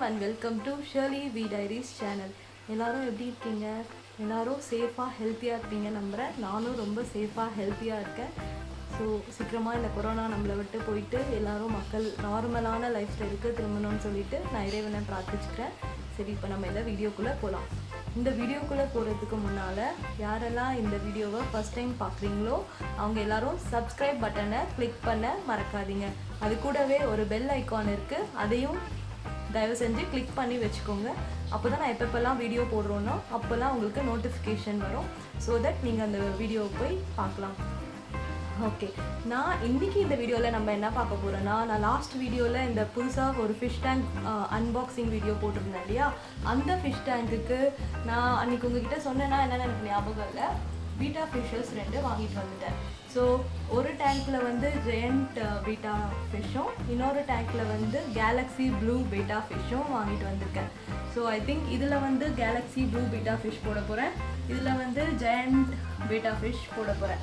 and welcome to Shirley V diaries channel எல்லாரும் எப்படி இருக்கீங்க எல்லாரும் சேஃபாக ஹெல்த்தியாக இருப்பீங்க நம்புகிறேன் நானும் ரொம்ப சேஃபாக ஹெல்த்தியாக இருக்கேன் ஸோ சீக்கிரமாக இந்த கொரோனா நம்மளை விட்டு போயிட்டு எல்லாரும் மக்கள் நார்மலான லைஃப் ஸ்டைலுக்கு திரும்பணும்னு சொல்லிட்டு நான் இறைவனை பிரார்த்திச்சுக்கிறேன் சரி இப்போ நம்ம இந்த வீடியோக்குள்ளே போகலாம் இந்த வீடியோக்குள்ளே போகிறதுக்கு முன்னால் யாரெல்லாம் இந்த வீடியோவை ஃபஸ்ட் டைம் பார்க்குறீங்களோ அவங்க எல்லாரும் சப்ஸ்கிரைப் பட்டனை கிளிக் பண்ண மறக்காதீங்க அது கூடவே ஒரு பெல் ஐக்கான் இருக்குது அதையும் தயவு செஞ்சு கிளிக் பண்ணி வச்சுக்கோங்க அப்போ தான் நான் எப்பப்பெல்லாம் வீடியோ போடுறோனோ அப்போல்லாம் உங்களுக்கு நோட்டிஃபிகேஷன் வரும் ஸோ தட் நீங்கள் அந்த வீடியோவை போய் பார்க்கலாம் ஓகே நான் இன்னைக்கு இந்த வீடியோவில் நம்ம என்ன பார்க்க போகிறோன்னா நான் லாஸ்ட் வீடியோவில் இந்த புதுசாக ஒரு ஃபிஷ் டேங்க் அன்பாக்சிங் வீடியோ போட்டிருந்தேன் இல்லையா அந்த ஃபிஷ் டேங்க்குக்கு நான் அன்றைக்கி உங்ககிட்ட சொன்னேன்னா என்னென்னு எனக்கு ஞாபகம் இல்லை பீட்டா ஃபிஷ்ஷஸ் ரெண்டு வாங்கிட்டு வந்துட்டேன் ஸோ ஒரு டேங்க்கில் வந்து ஜெயண்ட் பீட்டா ஃபிஷ்ஷும் இன்னொரு டேங்க்கில் வந்து கேலக்ஸி ப்ளூ பீட்டா ஃபிஷ்ஷும் வாங்கிட்டு வந்திருக்கேன் ஸோ ஐ திங்க் இதில் வந்து கேலக்ஸி ப்ளூ பீட்டா ஃபிஷ் போட போகிறேன் இதில் வந்து ஜெயண்ட் பீட்டா ஃபிஷ் போட போகிறேன்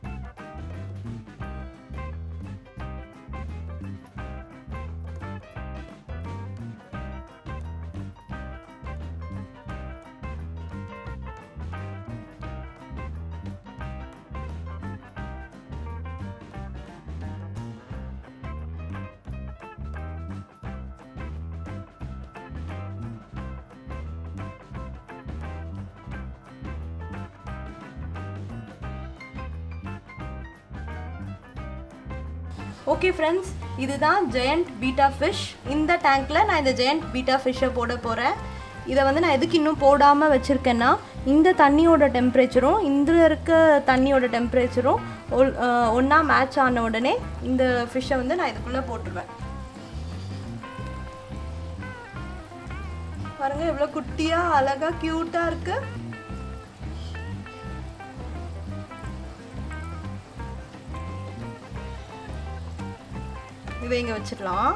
ஓகே ஃப்ரெண்ட்ஸ் இதுதான் ஜெயண்ட் பீட்டா ஃபிஷ் இந்த டேங்க்கில் நான் இந்த ஜெயண்ட் பீட்டா ஃபிஷ்ஷை போட போகிறேன் இதை வந்து நான் எதுக்கு இன்னும் போடாமல் வச்சுருக்கேன்னா இந்த தண்ணியோட டெம்பரேச்சரும் இந்த இருக்க தண்ணியோட டெம்பரேச்சரும் ஒன்றா மேட்ச் ஆன உடனே இந்த ஃபிஷ்ஷை வந்து நான் இதுக்குள்ளே போட்டுருவேன் பாருங்க எவ்வளோ குட்டியாக அழகாக க்யூட்டாக இருக்குது இதை இங்கே வச்சிடலாம்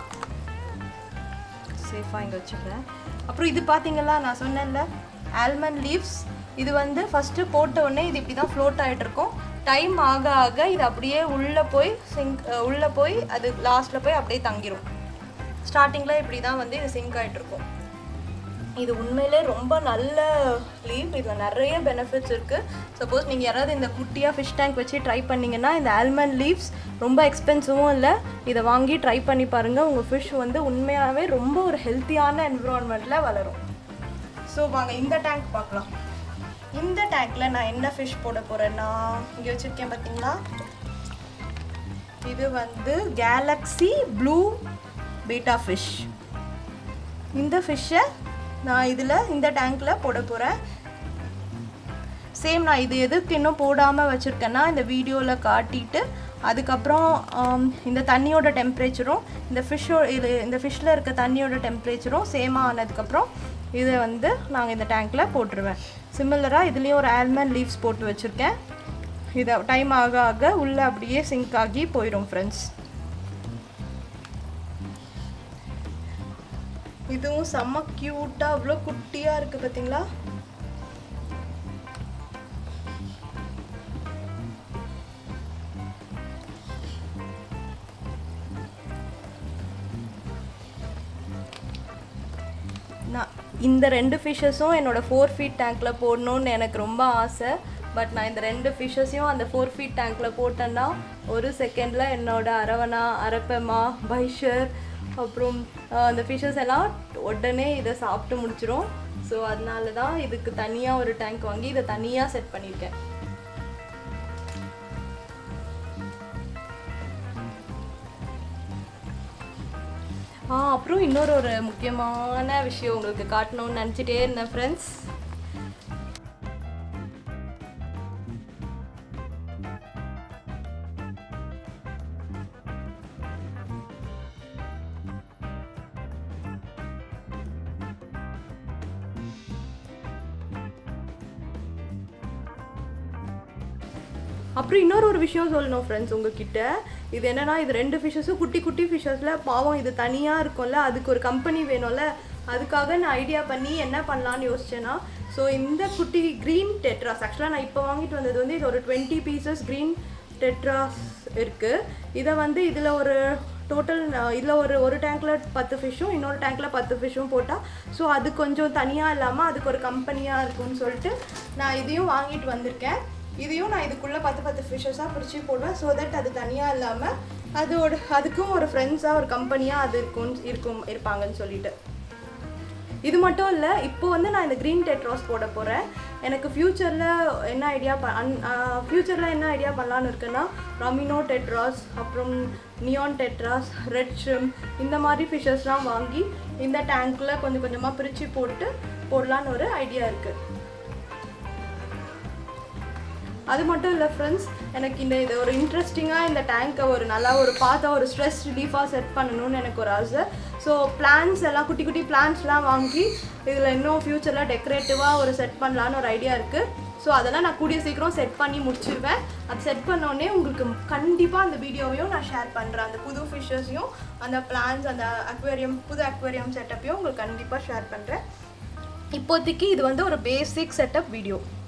சேஃபாக இங்கே வச்சுக்கிறேன் அப்புறம் இது பார்த்தீங்களா நான் சொன்னேன்ல ஆல்மண்ட் லீவ்ஸ் இது வந்து ஃபஸ்ட்டு போட்ட உடனே இது இப்படி தான் ஃப்ளோட் ஆகிட்டு இருக்கும் டைம் ஆக ஆக இது அப்படியே உள்ளே போய் சிங்க் உள்ளே போய் அது லாஸ்ட்டில் போய் அப்படியே தங்கிரும் ஸ்டார்டிங்கில் இப்படி தான் வந்து இது சிங்க் ஆகிட்டு இருக்கும் இது உண்மையிலே ரொம்ப நல்ல லீவ் இதில் நிறைய பெனிஃபிட்ஸ் இருக்குது சப்போஸ் நீங்கள் யாராவது இந்த குட்டியாக ஃபிஷ் டேங்க் வச்சு ட்ரை பண்ணிங்கன்னா இந்த ஆல்மண்ட் லீவ்ஸ் ரொம்ப எக்ஸ்பென்சிவும் இல்லை இதை வாங்கி ட்ரை பண்ணி பாருங்கள் உங்கள் ஃபிஷ் வந்து உண்மையாகவே ரொம்ப ஒரு ஹெல்த்தியான என்விரான்மெண்ட்டில் வளரும் ஸோ வாங்க இந்த டேங்க் பார்க்கலாம் இந்த டேங்க்கில் நான் என்ன ஃபிஷ் போட போகிறேன்னா இங்கே வச்சுருக்கேன் பார்த்தீங்களா இது வந்து கேலக்ஸி ப்ளூ பீட்டா ஃபிஷ் இந்த ஃபிஷ்ஷை நான் இதில் இந்த டேங்க்கில் போட போகிறேன் சேம் நான் இது எதுக்கு இன்னும் போடாமல் வச்சுருக்கேன்னா இந்த வீடியோவில் காட்டிட்டு அதுக்கப்புறம் இந்த தண்ணியோட டெம்பரேச்சரும் இந்த ஃபிஷ்ஷோ இது இந்த ஃபிஷ்ஷில் இருக்க தண்ணியோட டெம்பரேச்சரும் சேமாக ஆனதுக்கப்புறம் இதை வந்து நாங்கள் இந்த டேங்க்கில் போட்டுருவேன் சிமிலராக இதுலேயும் ஒரு ஆல்மண்ட் லீவ்ஸ் போட்டு வச்சுருக்கேன் இதை டைம் ஆக ஆக உள்ளே அப்படியே சிங்க் ஆகி போயிடும் ஃப்ரெண்ட்ஸ் இதுவும் செம்ம க்யூட்டாக அவ்வளோ குட்டியாக இருக்குது பார்த்தீங்களா நான் இந்த ரெண்டு ஃபிஷ்ஷஸும் என்னோடய ஃபோர் ஃபீட் டேங்க்கில் போடணுன்னு எனக்கு ரொம்ப ஆசை பட் நான் இந்த ரெண்டு ஃபிஷ்ஷஸையும் அந்த ஃபோர் ஃபீட் டேங்க்கில் போட்டேன்னா ஒரு செகண்டில் என்னோடய அரவணா அரப்பமா பைஷர் அப்புறம் அந்த ஃபிஷ்ஷஸ் எல்லாம் உடனே இதை சாப்பிட்டு முடிச்சிடும் ஸோ அதனால தான் இதுக்கு தனியாக ஒரு டேங்க் வாங்கி இதை தனியாக செட் பண்ணியிருக்கேன் ஆ அப்புறம் இன்னொரு ஒரு முக்கியமான விஷயம் உங்களுக்கு காட்டணும்னு நினச்சிட்டே இருந்தேன் ஃப்ரெண்ட்ஸ் அப்புறம் இன்னொரு ஒரு விஷயம் சொல்லணும் ஃப்ரெண்ட்ஸ் உங்ககிட்ட இது என்னன்னா இது ரெண்டு ஃபிஷ்ஷஸும் குட்டி குட்டி ஃபிஷ்ஷஸில் பாவம் இது தனியாக இருக்கும்ல அதுக்கு ஒரு கம்பெனி வேணும்ல அதுக்காக நான் ஐடியா பண்ணி என்ன பண்ணலான்னு யோசிச்சேன்னா ஸோ இந்த குட்டி க்ரீன் டெட்ராஸ் ஆக்சுவலாக நான் இப்போ வாங்கிட்டு வந்தது வந்து இது ஒரு டுவெண்ட்டி பீசஸ் க்ரீன் டெட்ராஸ் இருக்குது இதை வந்து இதில் ஒரு டோட்டல் இதில் ஒரு ஒரு டேங்க்கில் பத்து ஃபிஷ்ஷும் இன்னொரு டேங்க்கில் பத்து ஃபிஷ்ஷும் போட்டால் ஸோ அது கொஞ்சம் தனியாக இல்லாமல் அதுக்கு ஒரு கம்பெனியாக இருக்கும்னு சொல்லிட்டு நான் இதையும் வாங்கிட்டு வந்திருக்கேன் இதையும் நான் இதுக்குள்ளே பத்து பத்து ஃபிஷ்ஷஸாக பிடிச்சி போடுவேன் ஸோ தட் அது தனியாக இல்லாமல் அதோட அதுக்கும் ஒரு ஃப்ரெண்ட்ஸாக ஒரு கம்பெனியாக அது இருக்கும் இருக்கும் இருப்பாங்கன்னு சொல்லிட்டு இது மட்டும் இல்லை இப்போ வந்து நான் இந்த க்ரீன் டெட்ராஸ் போட போகிறேன் எனக்கு ஃப்யூச்சரில் என்ன ஐடியா ப அன் ஃப்யூச்சரில் என்ன ஐடியா பண்ணலான்னு இருக்குன்னா ரமினோ டெட்ராஸ் அப்புறம் நியான் டெட்ராஸ் ரெட் ஷ்ரிம் இந்த மாதிரி ஃபிஷஸ்லாம் வாங்கி இந்த டேங்க்கில் கொஞ்சம் கொஞ்சமாக பிரித்து போட்டு போடலான்னு ஒரு ஐடியா இருக்குது அது மட்டும் இல்லை ஃப்ரெண்ட்ஸ் எனக்கு இந்த இது ஒரு இன்ட்ரெஸ்டிங்காக இந்த டேங்க்கை ஒரு நல்லா ஒரு பார்த்தா ஒரு ஸ்ட்ரெஸ் ரிலீஃபாக செட் பண்ணணும்னு எனக்கு ஒரு ஆசை ஸோ பிளான்ஸ் எல்லாம் குட்டி குட்டி பிளான்ஸ்லாம் வாங்கி இதில் இன்னும் ஃப்யூச்சரில் டெக்கரேட்டிவாக ஒரு செட் பண்ணலான்னு ஒரு ஐடியா இருக்குது ஸோ அதெல்லாம் நான் கூடிய சீக்கிரம் செட் பண்ணி முடிச்சிருவேன் அது செட் பண்ணோடனே உங்களுக்கு கண்டிப்பாக அந்த வீடியோவையும் நான் ஷேர் பண்ணுறேன் அந்த புது ஃபிஷ்ஷஸையும் அந்த பிளான்ஸ் அந்த அக்வேரியம் புது அக்வேரியம் செட்டப்பையும் உங்களுக்கு கண்டிப்பாக ஷேர் பண்ணுறேன் இப்போதைக்கு இது வந்து ஒரு பேசிக் செட்டப் வீடியோ